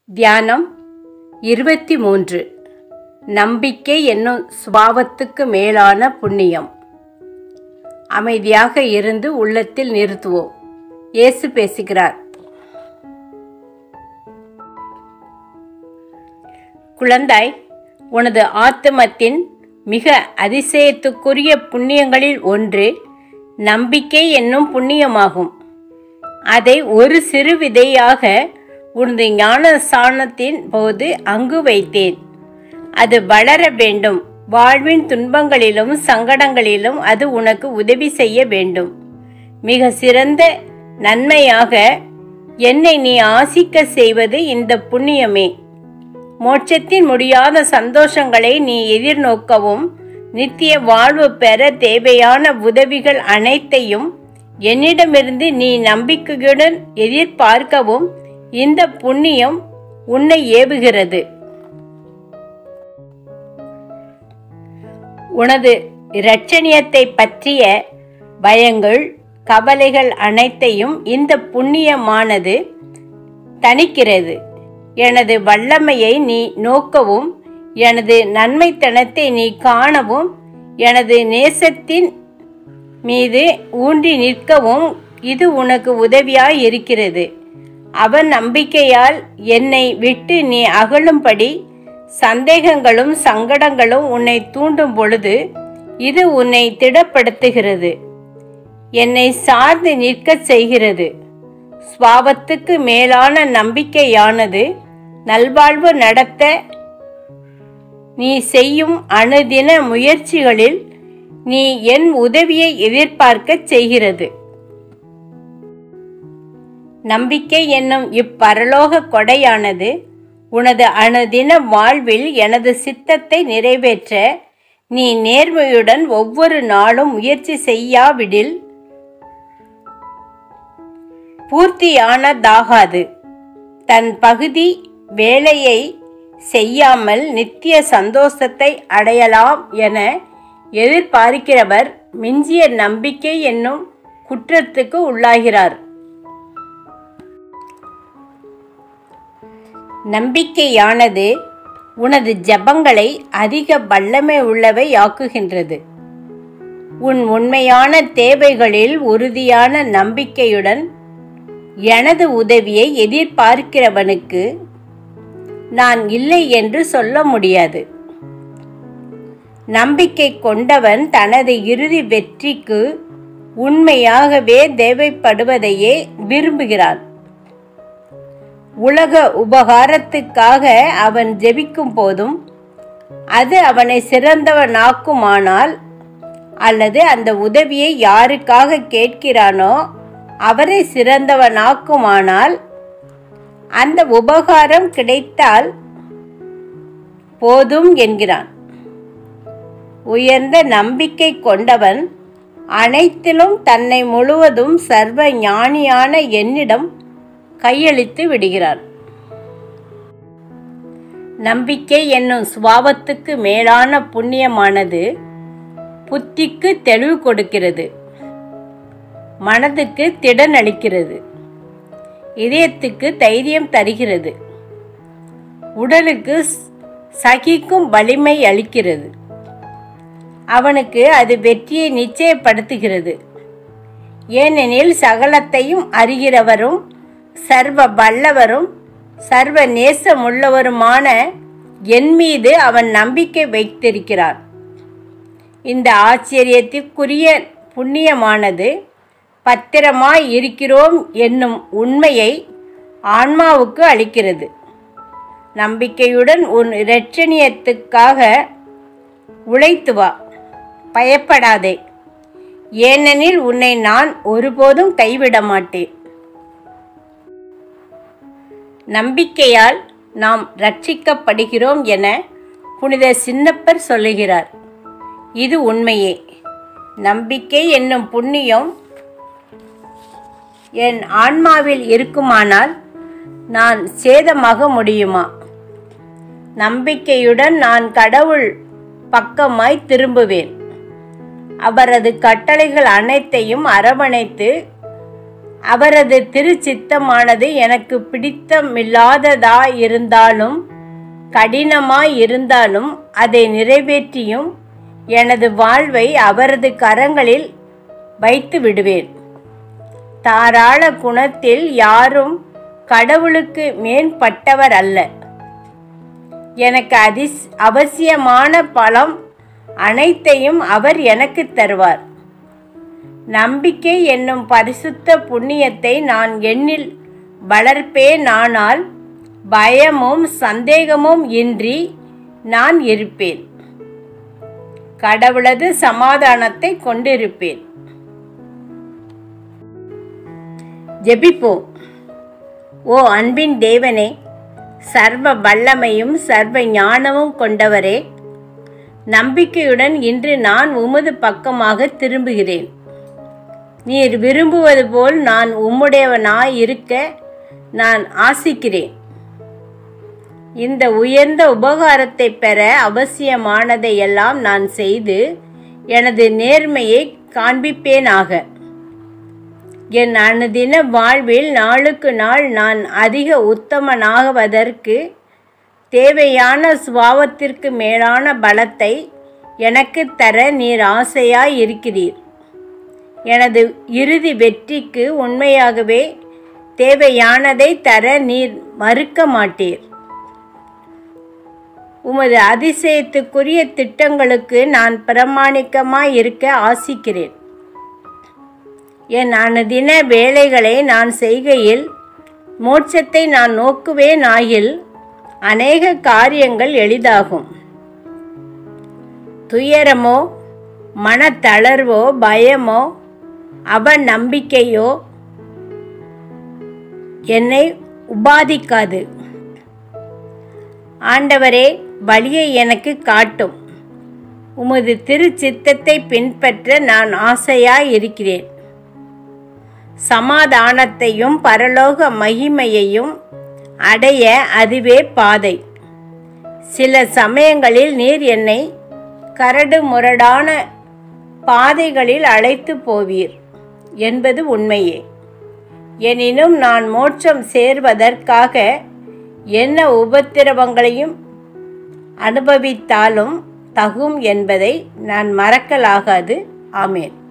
தியானம் இருபத்தி மூன்று நம்பிக்கை என்னும் சுபாவத்துக்கு மேலான புண்ணியம் அமைதியாக இருந்து உள்ளத்தில் நிறுத்துவோம் இயேசு பேசுகிறார் குழந்தாய் உனது ஆத்துமத்தின் மிக அதிசயத்துக்குரிய புண்ணியங்களில் ஒன்று நம்பிக்கை என்னும் புண்ணியமாகும் அதை ஒரு சிறு விதையாக உனது ஞான சாணத்தின் போது அங்கு வைத்தேன் அது வளர வேண்டும் வாழ்வின் துன்பங்களிலும் சங்கடங்களிலும் அது உனக்கு உதவி செய்ய வேண்டும் மிக சிறந்த நன்மையாக என்னை நீ ஆசிக்க செய்வது இந்த புண்ணியமே மோட்சத்தின் முடியாத சந்தோஷங்களை நீ எதிர்நோக்கவும் நித்திய வாழ்வு பெற தேவையான உதவிகள் அனைத்தையும் என்னிடமிருந்து நீ நம்பிக்கையுடன் எதிர்பார்க்கவும் இந்த புண்ணியம் உன்னை ஏவுகிறது உனது இரட்சணியத்தை பற்றிய பயங்கள் கவலைகள் அனைத்தையும் இந்த புண்ணியமானது தணிக்கிறது எனது வல்லமையை நீ நோக்கவும் எனது நன்மைத்தனத்தை நீ காணவும் எனது நேசத்தின் மீது ஊன்றி நிற்கவும் இது உனக்கு உதவியாய் இருக்கிறது அவன் நம்பிக்கையால் என்னை விட்டு நீ அகலும்படி சந்தேகங்களும் சங்கடங்களும் உன்னை தூண்டும் பொழுது இது உன்னை திடப்படுத்துகிறது என்னை சார்ந்து நிற்கச் செய்கிறது சுவாபத்துக்கு மேலான நம்பிக்கையானது நல்வாழ்வு நடத்த நீ செய்யும் அணுதின முயற்சிகளில் நீ என் உதவியை எதிர்பார்க்கச் செய்கிறது நம்பிக்கை என்னும் இப்பரலோக கொடையானது உனது அணுதின வாழ்வில் எனது சித்தத்தை நிறைவேற்ற நீ நேர்மையுடன் ஒவ்வொரு நாளும் முயற்சி செய்யாவிடில் பூர்த்தியானதாகாது தன் பகுதி வேலையை செய்யாமல் நித்திய சந்தோஷத்தை அடையலாம் என எதிர்பார்க்கிறவர் மிஞ்சிய நம்பிக்கை என்னும் குற்றத்துக்கு உள்ளாகிறார் நம்பிக்கையானது உனது ஜபங்களை அதிக வல்லமை உள்ளவை ஆக்குகின்றது உன் உண்மையான தேவைகளில் உறுதியான நம்பிக்கையுடன் எனது உதவியை எதிர்பார்க்கிறவனுக்கு நான் இல்லை என்று சொல்ல முடியாது நம்பிக்கை கொண்டவன் தனது இறுதி வெற்றிக்கு உண்மையாகவே தேவைப்படுவதையே விரும்புகிறான் உலக உபகாரத்துக்காக அவன் ஜெபிக்கும் போதும் அது அவனை சிறந்தவனாக்குமானால் அல்லது அந்த உதவியை யாருக்காக கேட்கிறானோ அவரை சிறந்தவனாக்குமானால் அந்த உபகாரம் கிடைத்தால் போதும் என்கிறான் உயர்ந்த நம்பிக்கை கொண்டவன் அனைத்திலும் தன்னை முழுவதும் சர்வ ஞானியான என்னிடம் கையளித்து விடுகிறான் நம்பிக்கை என்னும் சுபாவத்துக்கு மேலான புண்ணியமானது புத்திக்கு தெளிவு கொடுக்கிறது மனதுக்கு திடன் அளிக்கிறது இதயத்துக்கு தைரியம் தருகிறது உடலுக்கு சகிக்கும் வலிமை அளிக்கிறது அவனுக்கு அது வெற்றியை நிச்சயப்படுத்துகிறது ஏனெனில் சகலத்தையும் அறிகிறவரும் சர்வ வல்லவரும் சர்வ நேசமுள்ளவருமான என் மீது அவன் நம்பிக்கை வைத்திருக்கிறான் இந்த ஆச்சரியத்திற்குரிய புண்ணியமானது பத்திரமாய் இருக்கிறோம் என்னும் உண்மையை ஆன்மாவுக்கு அளிக்கிறது நம்பிக்கையுடன் உன் இரட்சணியத்துக்காக உழைத்து வா பயப்படாதே ஏனெனில் உன்னை நான் ஒருபோதும் கைவிட மாட்டேன் நம்பிக்கையால் நாம் ரட்சிக்கப்படுகிறோம் என புனித சின்னப்பர் சொல்லுகிறார் இது உண்மையே நம்பிக்கை என்னும் புண்ணியம் என் ஆன்மாவில் இருக்குமானால் நான் சேதமாக முடியுமா நம்பிக்கையுடன் நான் கடவுள் பக்கமாய் திரும்புவேன் அவரது கட்டளைகள் அனைத்தையும் அரவணைத்து அவரது திருச்சித்தமானது எனக்கு பிடித்தமில்லாததாய் இருந்தாலும் கடினமாய் இருந்தாலும் அதை நிறைவேற்றியும் எனது வாழ்வை அவரது கரங்களில் வைத்து விடுவேன் தாராள குணத்தில் யாரும் கடவுளுக்கு மேம்பட்டவர் அல்ல எனக்கு அதிஸ் அவசியமான பலம் அனைத்தையும் அவர் எனக்கு தருவார் நம்பிக்கை என்னும் பரிசுத்த புண்ணியத்தை நான் எண்ணில் வளர்ப்பேனானால் பயமும் சந்தேகமும் இன்றி நான் இருப்பேன் கடவுளது சமாதானத்தை கொண்டிருப்பேன் ஜெபிப்போம் ஓ அன்பின் தேவனே சர்வ வல்லமையும் சர்வ ஞானமும் கொண்டவரே நம்பிக்கையுடன் இன்று நான் உமது பக்கமாக திரும்புகிறேன் நீர் விரும்புவது போல் நான் உம்முடையவனாய் இருக்க நான் ஆசிக்கிறேன் இந்த உயர்ந்த உபகாரத்தை பெற அவசியமானதை எல்லாம் நான் செய்து எனது நேர்மையை காண்பிப்பேனாக என் அனுதின வாழ்வில் நாளுக்கு நாள் நான் அதிக உத்தமனாகுவதற்கு தேவையான சுபாவத்திற்கு மேலான பலத்தை எனக்கு தர நீர் ஆசையாய் இருக்கிறீர் எனது இறுதி வெற்றிக்கு உண்மையாகவே தேவையானதை தர நீர் மறுக்க மாட்டீர் உமது அதிசயத்துக்குரிய திட்டங்களுக்கு நான் பிரமாணிக்கமாய் இருக்க ஆசிக்கிறேன் என் அனுதின வேலைகளை நான் செய்கையில் மோட்சத்தை நான் நோக்குவேன் ஆகில் அநேக காரியங்கள் எளிதாகும் துயரமோ மனத்தளர்வோ பயமோ அவநம்பிக்கையோ என்னை உபாதிக்காது ஆண்டவரே வழியை எனக்கு காட்டும் உமது திருச்சித்தத்தை பின்பற்ற நான் ஆசையாய் இருக்கிறேன் சமாதானத்தையும் பரலோக மகிமையையும் அடைய அதுவே பாதை சில சமயங்களில் நீர் என்னை கரடு முரடான பாதைகளில் அழைத்து போவீர் என்பது உண்மையே எனினும் நான் மோட்சம் சேர்வதற்காக என்ன உபத்திரவங்களையும் அனுபவித்தாலும் தகும் என்பதை நான் மறக்கலாகாது ஆமேன்